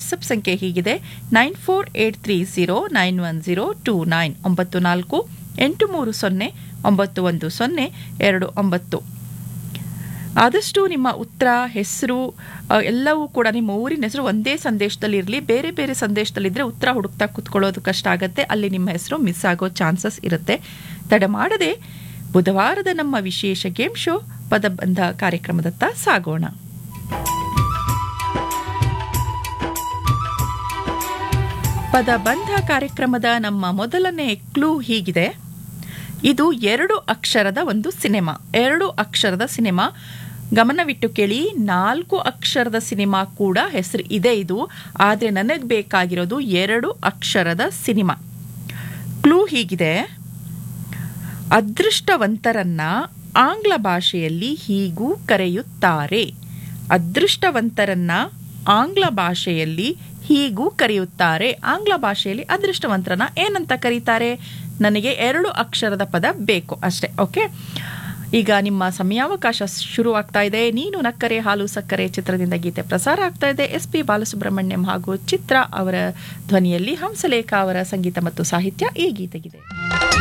WhatsApp ಸಂಖ್ಯೆ ಹೀಗಿದೆ nine four eight three zero nine one zero two nine ಒಂಬತ್ತು ನಾಲ್ಕು ಎಂಟು ಮೂರು ಸೊನ್ನೆ ಒಂಬತ್ತು ಒಂದು ಸೊನ್ನೆ ಎರಡು ಒಂಬತ್ತು ಆದಷ್ಟು ನಿಮ್ಮ ಉತ್ತರ ಹೆಸರು ಎಲ್ಲವೂ ಕೂಡ ನಿಮ್ಮ ಊರಿನ ಹೆಸರು ಒಂದೇ ಸಂದೇಶದಲ್ಲಿ ಇರಲಿ ಬೇರೆ ಬೇರೆ ಸಂದೇಶದಲ್ಲಿದ್ದರೆ ಉತ್ತರ ಹುಡುಕ್ತಾ ಕೂತ್ಕೊಳ್ಳೋದು ಕಷ್ಟ ಆಗುತ್ತೆ ಅಲ್ಲಿ ನಿಮ್ಮ ಹೆಸರು ಮಿಸ್ ಆಗೋ ಚಾನ್ಸಸ್ ಇರುತ್ತೆ ತಡ ಮಾಡದೆ ಬುಧವಾರದ ನಮ್ಮ ವಿಶೇಷ ಗೇಮ್ ಶೋ ಪದಬಂಧ ಕಾರ್ಯಕ್ರಮದತ್ತ ಸಾಗೋಣ ಪದಬಂಧ ಕಾರ್ಯಕ್ರಮದ ನಮ್ಮ ಮೊದಲನೇ ಕ್ಲೂ ಹೀಗಿದೆ ಇದು ಎರಡು ಅಕ್ಷರದ ಒಂದು ಸಿನಿಮಾ ಎರಡು ಅಕ್ಷರದ ಸಿನಿಮಾ ಗಮನವಿಟ್ಟು ಕೇಳಿ ನಾಲ್ಕು ಅಕ್ಷರದ ಸಿನಿಮಾ ಕೂಡ ಹೆಸರು ಇದೆ ಇದು ಆದರೆ ನನಗೆ ಬೇಕಾಗಿರೋದು ಎರಡು ಅಕ್ಷರದ ಸಿನಿಮಾ ಕ್ಲೂ ಹೀಗಿದೆ ಅದೃಷ್ಟವಂತರನ್ನ ಆಂಗ್ಲ ಭಾಷೆಯಲ್ಲಿ ಹೀಗೂ ಕರೆಯುತ್ತಾರೆ ಅದೃಷ್ಟವಂತರನ್ನ ಆಂಗ್ಲ ಭಾಷೆಯಲ್ಲಿ ಹೀಗೂ ಕರೆಯುತ್ತಾರೆ ಆಂಗ್ಲ ಭಾಷೆಯಲ್ಲಿ ಅದೃಷ್ಟವಂತರನ್ನ ಏನಂತ ಕರೀತಾರೆ ನನಗೆ ಎರಡು ಅಕ್ಷರದ ಪದ ಬೇಕು ಅಷ್ಟೇ ಓಕೆ ಈಗ ನಿಮ್ಮ ಸಮಯಾವಕಾಶ ಶುರುವಾಗ್ತಾ ಇದೆ ನೀನು ನಕ್ಕರೆ ಹಾಲು ಸಕ್ಕರೆ ಚಿತ್ರದಿಂದ ಗೀತೆ ಪ್ರಸಾರ ಆಗ್ತಾ ಇದೆ ಎಸ್ ಪಿ ಬಾಲಸುಬ್ರಹ್ಮಣ್ಯಂ ಹಾಗೂ ಚಿತ್ರ ಅವರ ಧ್ವನಿಯಲ್ಲಿ ಹಂಸಲೇಖ ಅವರ ಸಂಗೀತ ಮತ್ತು ಸಾಹಿತ್ಯ ಈ ಗೀತೆಗಿದೆ